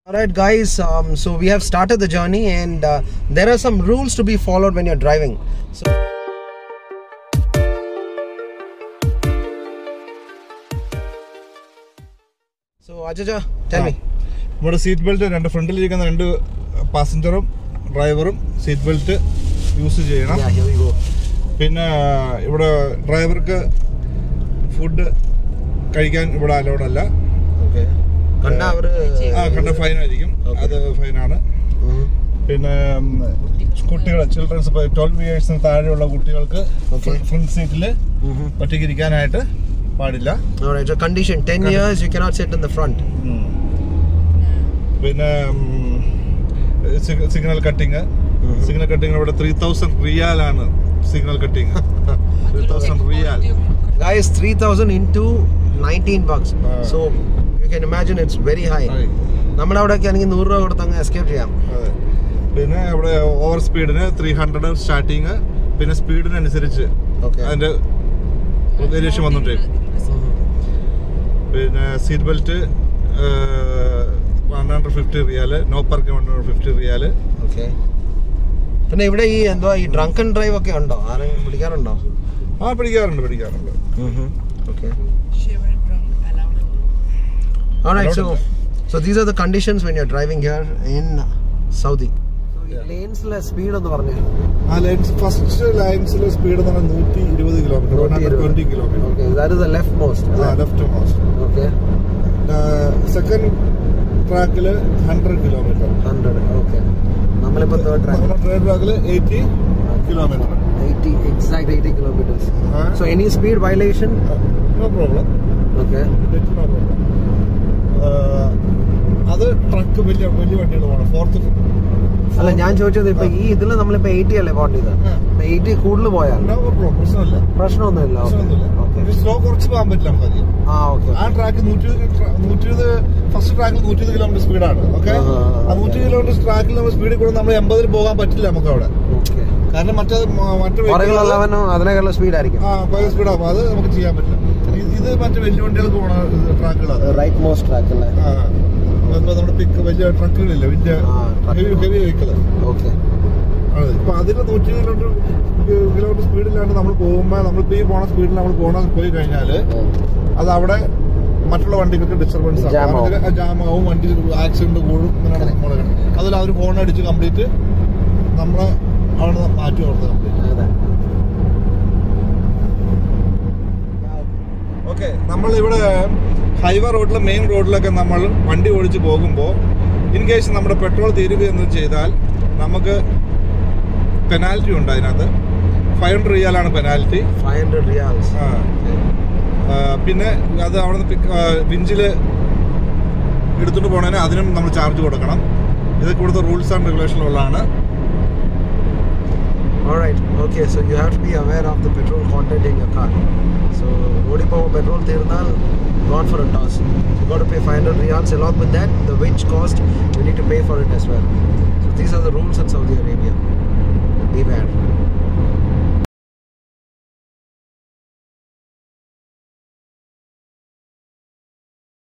Alright, guys. Um, so we have started the journey, and uh, there are some rules to be followed when you're driving. So. So Ajaja, tell me. നമ്മുടെ seat belt രണ്ട് ഫ്രണ്ടിലിരിക്കുന്ന രണ്ട് പാസഞ്ചറും ഡ്രൈവറും seat belt use ചെയ്യണം Yeah, here we go. പിന്നെ ഇവിടെ ഡ്രൈവർക്ക് ഫുഡ് കഴിക്കാൻ ഇവിടെ അലൗഡ് അല്ല Okay. കണ്ട അവര് ആ കണ്ട ഫൈൻ ആയിരിക്കും Okay. അത് ഫൈനാണ് Mhm. പിന്നെ കുട്ടികൾ ചിൽഡ്രൻസ് ഇപ്പോൾ ട്വൽവ് ഇയേഴ്സിന് താഴെയുള്ള കുട്ടികൾക്ക് Okay. ഫ്രണ്ട് സീറ്റിൽ Mhm. ഒറ്റയ്ക്ക് ഇരിക്കാനായിട്ട് പാടില്ല Alright, so condition 10 years you cannot sit in the front. ഉം. പിന്നെ സിഗ്നൽ കട്ടിങ് സിഗ്നൽ കട്ടിങ് ഇവിടെ ത്രീ തൗസൻഡ് റിയാലാണ് signal cutting three thousand riyal Guys, 3000 into 19 bucks. Ah. So you can imagine it's very high. നമ്മുടെ അവിടെയൊക്കെ ആണെങ്കിൽ നൂറ് രൂപ കൊടുത്ത് അങ്ങ് എസ്കേപ്പ് ചെയ്യാം അതെ പിന്നെ ഇവിടെ ഓവർ സ്പീഡിന് ത്രീ ഹൺഡ്രഡ് സ്റ്റാർട്ടിങ് പിന്നെ സ്പീഡിനനുസരിച്ച് Okay. അതിന്റെ വേരിയേഷൻ വന്നോണ്ടിരിക്കും പിന്നെ seat belt one hundred fifty riyal no parking one hundred fifty riyal okay പിന്നെ ഇവിടെ ഈ എന്തോ ഈ ഡ്രങ്കൻ ഡ്രൈവ് ഒക്കെ ഉണ്ടോ ആരെങ്കിലും പിടിക്കാറുണ്ടോ ആ പിടിക്കാറുണ്ട് പിടിക്കാറുണ്ട് okay Shaver drunk allowed. Alright, so Allowed so these are the conditions when you're driving here in Saudi. ലെയിൻസിലെ സ്പീഡ് എന്ന് പറഞ്ഞു ആ ലൈൻസ് ഫസ്റ്റ് ലൈൻസിലെ സ്പീഡ് എന്ന് പറഞ്ഞാൽ നൂറ്റി ഇരുപത് kilometre one hundred twenty kilometre okay that is the left most ആ left most okay second ട്രാക്കിൽ ഹൺഡ്രഡ് കിലോമീറ്റർ ഹൺഡ്രഡ് ഓക്കെ നമ്മളിപ്പോ തേർഡ് ട്രാക്ക് തേർഡ് ട്രാക്കിൽ eighty kilometre eighty exact eighty kilometres Ah. So any speed violation no problem okay no problem അത് truck വലിയ വലിയ വണ്ടികൾ പോകണം fourth അല്ല ഞാൻ ചോദിച്ചത് ഇപ്പൊ ഈ ഇതിൽ നമ്മളിപ്പോ എയ്റ്റി അല്ലേ പോകേണ്ടത് ആ. എയ്റ്റി കൂടുതൽ പോയാൽ നോ പ്രോബ്ലം പ്രശ്നമില്ല പ്രശ്നമൊന്നുമില്ല പ്രശ്നമൊന്നുമില്ല ഓക്കെ സ്ലോ കുറച്ച് പോകാൻ പറ്റില്ല നമുക്ക് അധികം ആ ഓക്കെ ആ ട്രാക്ക് നൂറ്റി നൂറ്റി ഫസ്റ്റ് ട്രാക്കിൽ നൂറ്റി കിലോമീറ്റർ സ്പീഡാണ് ഓക്കെ ആ, ആ, ആ. ആ നൂറ്റി കിലോമീറ്റർ ട്രാക്കിൽ നമ്മൾ സ്പീഡിൽ കൂടെ നമ്മൾ എൺപതിൽ പോകാൻ പറ്റില്ല നമുക്ക് അവിടെ ഓക്കെ കാരണം മറ്റേ മ- മറ്റു പുറകിലുള്ളവനും അതിനേക്കാളുള്ള സ്പീഡ് ആയിരിക്കും ആ പഴയ സ്പീഡാകും അത് നമുക്ക് ചെയ്യാൻ പറ്റില്ല ഇത് ഇത് മറ്റു വലിയ വണ്ടികൾക്ക് പോണ ട്രാക്കുകളാണ് റൈറ്റ് മോസ്റ്റ് ട്രാക്ക് അല്ലേ ആ ഇപ്പൊ നമ്മുടെ പിക്ക് വലിയ ട്രക്കുകളില്ല വലിയ ആ, truck. Heavy heavy vehicle okay ഇപ്പൊ അതിന് നൂറ്റി കിലോമീറ്റർ കിലോമീറ്റർ സ്പീഡിലാണ് നമ്മൾ പോകുമ്പോൾ നമ്മളിപ്പോ ഈ പോണ സ്പീഡിൽ നമ്മൾ പോണ പോയി കഴിഞ്ഞാല് അത് അവിടെ മറ്റുള്ള വണ്ടികൾക്ക് ഡിസ്റ്റർബൻസ് Jam ആവും. ജാം ആവും വണ്ടി ആക്സിഡന്റ് കൂടും ഇങ്ങനെയാണ് നമ്മള് കാണുന്നത്. അതിൽ അവർ ഫോൺ അടിച്ച് കംപ്ലീറ്റ് നമ്മളെ അവിടെ മാറ്റി ഓർത്ത് കംപ്ലീറ്റ് അതെ ഓക്കെ നമ്മൾ ഇവിടെ ഹൈവേ റോഡിൽ മെയിൻ റോഡിലൊക്കെ നമ്മൾ വണ്ടി ഓടിച്ച് പോകുമ്പോൾ ഇൻ കേസ് നമ്മുടെ പെട്രോൾ തീരുകയെന്ന് ചെയ്താൽ നമുക്ക് പെനാൽറ്റി ഉണ്ട് അതിനകത്ത് ഫൈവ് ഹൺഡ്രഡ് റിയാലാണ് പെനാൽറ്റി ഫൈവ് ഹൺഡ്രഡ് റിയാൽസ് പിന്നെ അത് അവിടെ നിന്ന് പിക്ക് വിഞ്ചിൽ എടുത്തുകൊണ്ട് പോകണതിന് അതിനും നമ്മൾ ചാർജ് കൊടുക്കണം ഇതൊക്കെ ഇവിടുത്തെ റൂൾസ് ആൻഡ് റെഗുലേഷനുള്ളതാണ് Alright, okay, so you have to be aware of the petrol content in your car. So, ഓടിപ്പോൾ പെട്രോൾ തീർന്നാൽ gone for a toss. You got to pay 500 riyals. Along with that, the winch cost, you need to pay for it as well. So, these are the rules in Saudi Arabia. Beware.